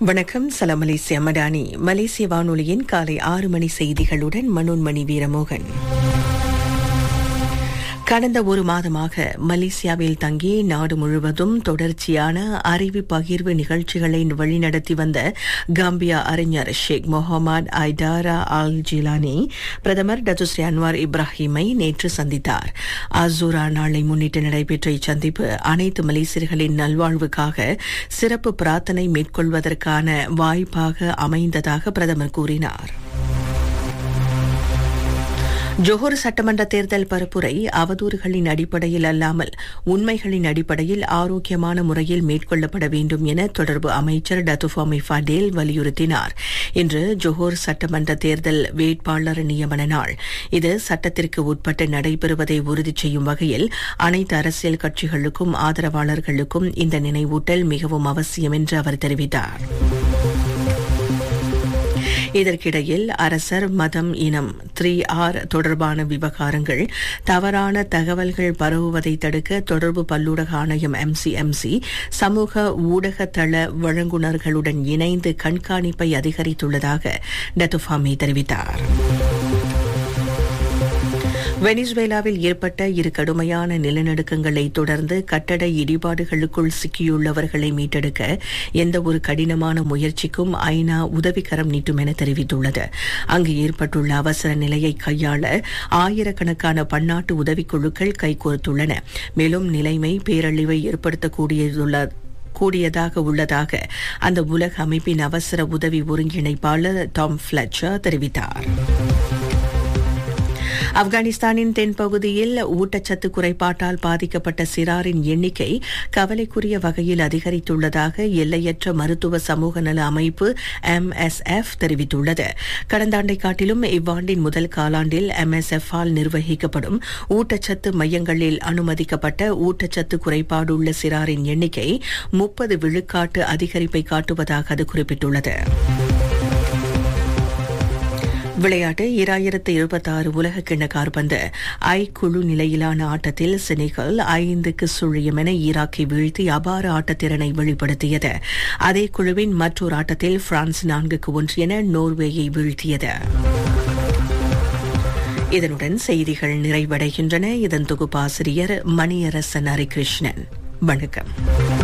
வணக்கம் சலாம் மலேசியா மடானி மலேசிய வானொலியின் காலை ஆறு மணி செய்திகளுடன் மனோன்மணி வீரமோகன் கடந்த ஒரு மாதமாக மலேசியாவில் தங்கி நாடு முழுவதும் தொடர்ச்சியான அறிவு பகிர்வு நிகழ்ச்சிகளை வழிநடத்தி வந்த காம்பியா அறிஞர் ஷேக் முகமது ஐடாரா அல் ஜிலானி பிரதமர் டத்துஸ்ரீ அன்வார் இப்ராஹிமை நேற்று சந்தித்தார் அசூரா நாளை முன்னிட்டு நடைபெற்ற இச்சந்திப்பு அனைத்து மலேசியர்களின் நல்வாழ்வுக்காக சிறப்பு பிரார்த்தனை மேற்கொள்வதற்கான வாய்ப்பாக அமைந்ததாக பிரதமர் கூறினார் ஜோஹர் சட்டமன்ற தேர்தல் பரப்புரை அவதூறுகளின் அடிப்படையில் அல்லாமல் உண்மைகளின் அடிப்படையில் ஆரோக்கியமான முறையில் மேற்கொள்ளப்பட வேண்டும் என தொடர்பு அமைச்சர் டத்துஃபாமி ஃபடேல் வலியுறுத்தினார் இன்று ஜோஹர் சட்டமன்ற தேர்தல் வேட்பாளர் நியமன நாள் இது சட்டத்திற்கு உட்பட்டு நடைபெறுவதை உறுதி செய்யும் வகையில் அனைத்து அரசியல் கட்சிகளுக்கும் ஆதரவாளர்களுக்கும் இந்த நினைவூட்டல் மிகவும் அவசியம் என்று அவர் தெரிவித்தார் இதற்கிடையில் அரசர் மதம் இனம் த்ரீ ஆர் தொடர்பான விவகாரங்கள் தவறான தகவல்கள் பரவுவதை தடுக்க தொடர்பு பல்லூடக ஆணையம் எம்சிஎம்சி சமூக ஊடக தள வழங்குநர்களுடன் இணைந்து கண்காணிப்பை அதிகரித்துள்ளதாக டத்துஃபாமி தெரிவித்தார் வெனிசுவேலாவில் ஏற்பட்ட இரு கடுமையான நிலநடுக்கங்களை தொடர்ந்து கட்டட இடிபாடுகளுக்குள் சிக்கியுள்ளவர்களை மீட்டெடுக்க எந்த ஒரு கடினமான முயற்சிக்கும் ஐநா உதவிக்கரம் நீட்டும் என தெரிவித்துள்ளது அங்கு ஏற்பட்டுள்ள அவசர நிலையை கையாள ஆயிரக்கணக்கான பன்னாட்டு உதவிக்குழுக்கள் கைகோர்த்துள்ளன மேலும் நிலைமை பேரழிவை ஏற்படுத்தக்கூடியதுள்ள கூடியதாக உள்ளதாக அந்த உலக அமைப்பின் அவசர உதவி ஒருங்கிணைப்பாளர் டாம் ஃபிளச்சர் தெரிவித்தார் ஆப்கானிஸ்தானின் தென்பகுதியில் ஊட்டச்சத்து குறைபாட்டால் பாதிக்கப்பட்ட சிறாரின் எண்ணிக்கை கவலைக்குரிய வகையில் அதிகரித்துள்ளதாக எல்லையற்ற மருத்துவ சமூக நல அமைப்பு எம்எஸ்எஃப் தெரிவித்துள்ளது கடந்த ஆண்டை காட்டிலும் இவ்வாண்டின் முதல் காலாண்டில் எம்எஸ்எஃப் ஆல் நிர்வகிக்கப்படும் ஊட்டச்சத்து மையங்களில் அனுமதிக்கப்பட்ட ஊட்டச்சத்து குறைபாடுள்ள சிறாரின் எண்ணிக்கை முப்பது விழுக்காட்டு அதிகரிப்பை காட்டுவதாக அது குறிப்பிட்டுள்ளது விளையாட்டு இராயிரத்து இருபத்தாறு உலக கிண்ண கார்பந்து ஐ குழு நிலையிலான ஆட்டத்தில் செனிகல் ஐந்துக்கு சுழியம் என ஈராக்கை வீழ்த்தி அபார ஆட்டத்திறனை வெளிப்படுத்தியது அதே குழுவின் மற்றொரு ஆட்டத்தில் பிரான்ஸ் நான்குக்கு ஒன்று என நோர்வேயை வீழ்த்தியது இதனுடன் செய்திகள் நிறைவடைகின்றன இதன் தொகுப்பாசிரியர் மணியரசன் ஹரிகிருஷ்ணன் வணக்கம்